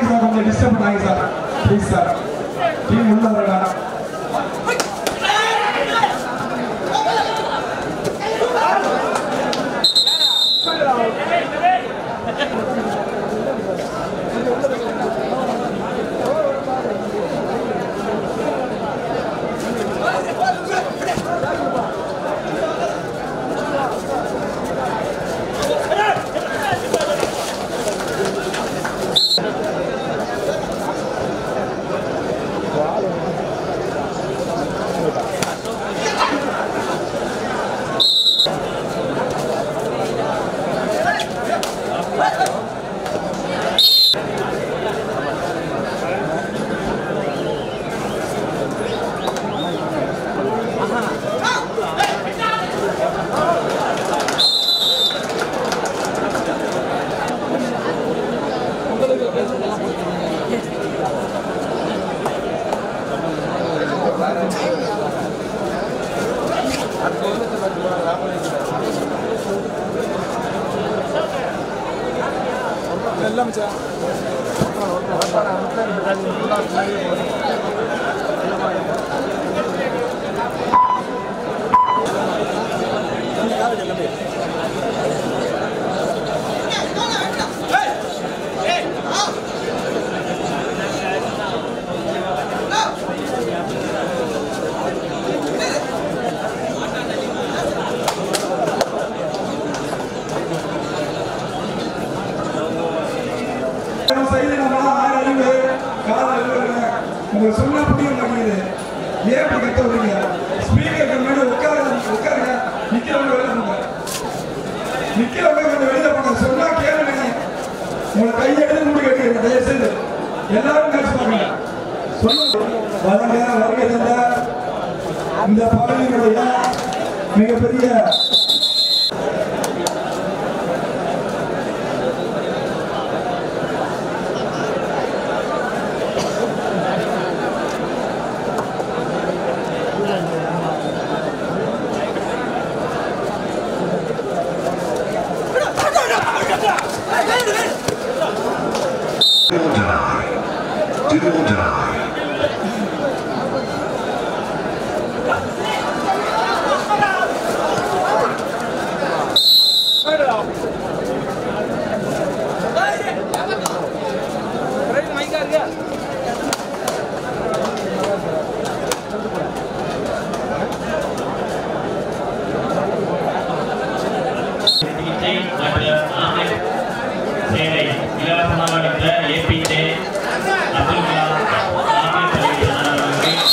பண்ணாங்க சார் கொஞ்சம் டிஸ்டர்ப் பண்ணாங்க சார் ப்ளீஸ் சார் டீம் உள்ள வரலாம் நம்ம சைடுல நம்ம ஆறு அறிவு கால அறிவு உங்களுக்கு சொன்னா புரிய மாட்டேங்குது ஏன் இப்படி கத்த விடுறீங்க ஸ்பீக்கருக்கு முன்னாடி உட்காருங்க உட்காருங்க நிக்கிறவங்க வெளில போங்க நிக்கிறவங்க கொஞ்சம் வெளில போங்க சொன்னா கேளுங்க உங்களை கையெடுத்து முடி வைக்கிறீங்க தயவு செய்து எல்லாரும் மேட்ச் பாருங்க சொல்லுங்க வளங்க வருகை தந்த இந்த பகுதியினுடைய மிகப்பெரிய Do or die. Do or die. சிகிச்சை மற்றும் ஆன்லைன் சேவை இலவசமாக அளித்த ஏபிஜே அப்துல் கலாம் ஆன்லைன் பள்ளி மாணவர்களுக்கு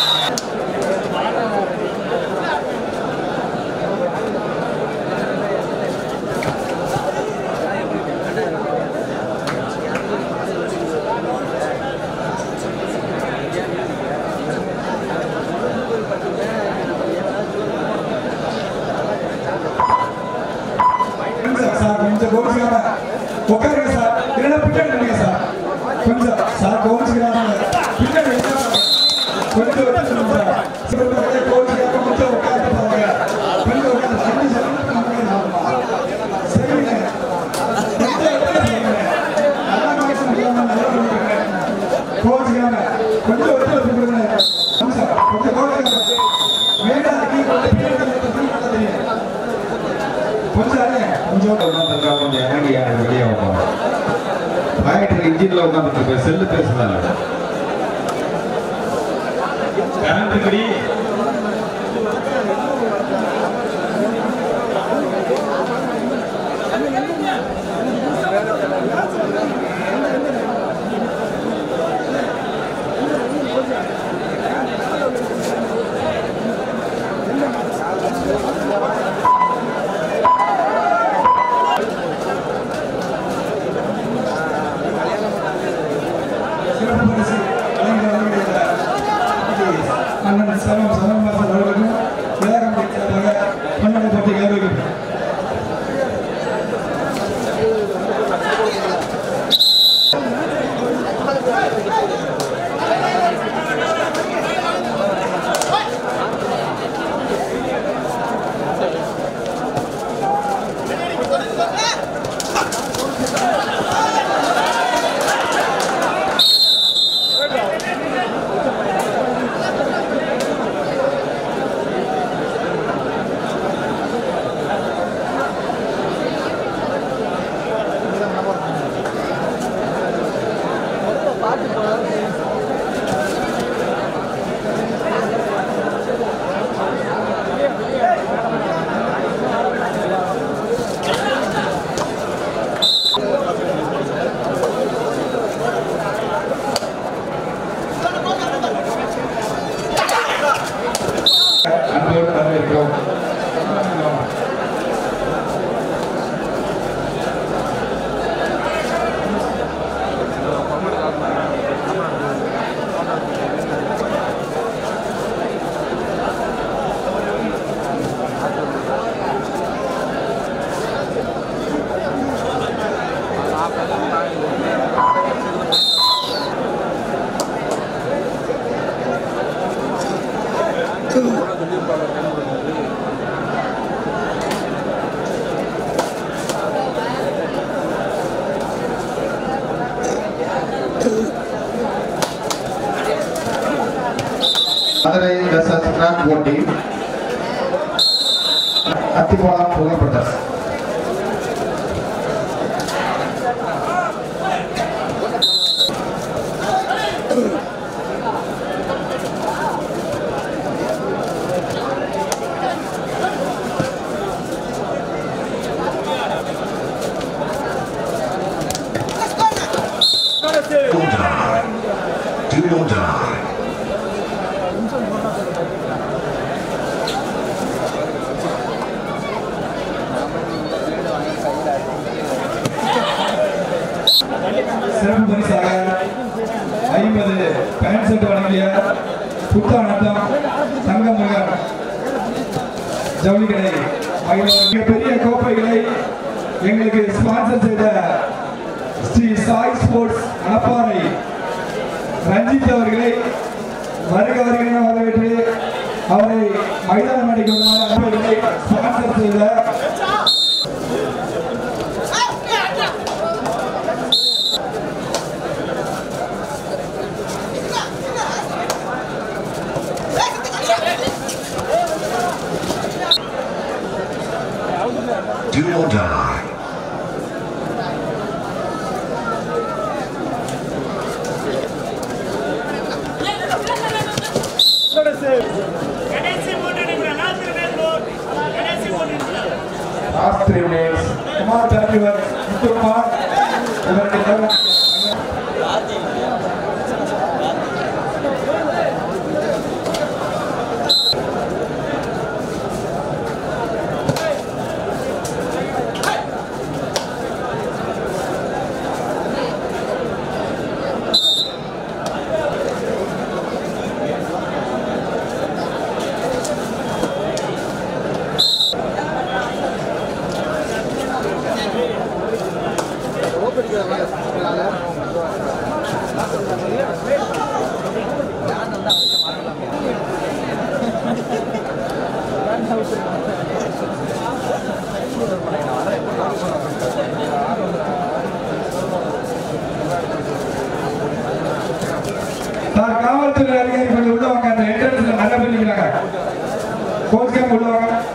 சார் சார் கொஞ்சம் கவனிச்சுக்காம உட்காருங்க சார் இல்லைன்னா பின்னாடி நில்லுங்க சார் கொஞ்சம் சார் கவனிச்சுக்கிறாங்க பின்னாடி உட்காருங்க. கொஞ்சம் விட்டு சொல்லுங்க சார் சிறுத்தை கவனிச்சுக்காம கொஞ்சம் உட்கார்ந்து பாருங்க கொஞ்சம் உட்கார்ந்து அஞ்சு செகண்ட் சரிங்க கொஞ்சம் விட்டு சொல்லுங்க. நல்லா கவனிச்சு முடியாம நல்லா கவனிச்சுக்கங்க. கவனிச்சுக்காம கொஞ்சம் விட்டு சொல்லுங்க சார் கொஞ்சம் கவனிச்சுக்காம வேண்டாம் நீங்க கொஞ்சம் பின்னாடி நில்லுங்க. தெரியும் கொஞ்சம் அடைங்க. கொஞ்சம் உட்காந்துருக்கா கொஞ்சம் இறங்கி வெளியே வைப்போம் பாக்கெட்டுக்கு இன்ஜின்ல உட்காந்துட்டு இருக்க செல்லு பேசுதாங்க கரண்ட் கடி சிறப்பு பரிசு வழங்கி வரக்கூடிய அண்ணன் சரம் சரண்வாசன் அவர்களுக்கும் விளையாடம் சார்பாக பன்னெண்டு போட்டி கௌரவிக்கும் Hey! அன்போடு வரவேற்கிறோம் மதுரை வெர்சஸ் கிராக் போட்டி அத்திப்பாலம் புகழ்பட்டர் Do or die. Do or die. சிறப்பு பரிசாக ஐம்பது பேண்ட் செட் வழங்கிய புத்தானத்தம் தங்கமுகன் ஜவுளி கடை ஆகிய மிகப்பெரிய கோப்பைகளை எங்களுக்கு ஸ்பான்சர் செய்த ஸ்ரீ சாய் ஸ்போர்ட்ஸ் அனப்பாறை ரஞ்சித் அவர்களை வருக வருக என வரவேற்று அவரை மைதானம் அடிக்குமாறு அனுப்பவில்லை ஸ்பான்சர் செய்த Do or die. கடைசி மூன்று நிமிடம் லாஸ்ட் ரிமைன் மோர் கடைசி மூன்று நிமிடம் லாஸ்ட் த்ரீ மினிட்ஸ் குமார் தலைவர் முத்துக்குமார் இவருடைய தலைவர் சார் காவல்துறை அதிகாரி கொஞ்சம் உள்ள வாங்க அந்த என்ட்ரன்ஸ்ல நல்ல பண்ணிக்கிறாங்க கோச் கேம் உள்ள வாங்க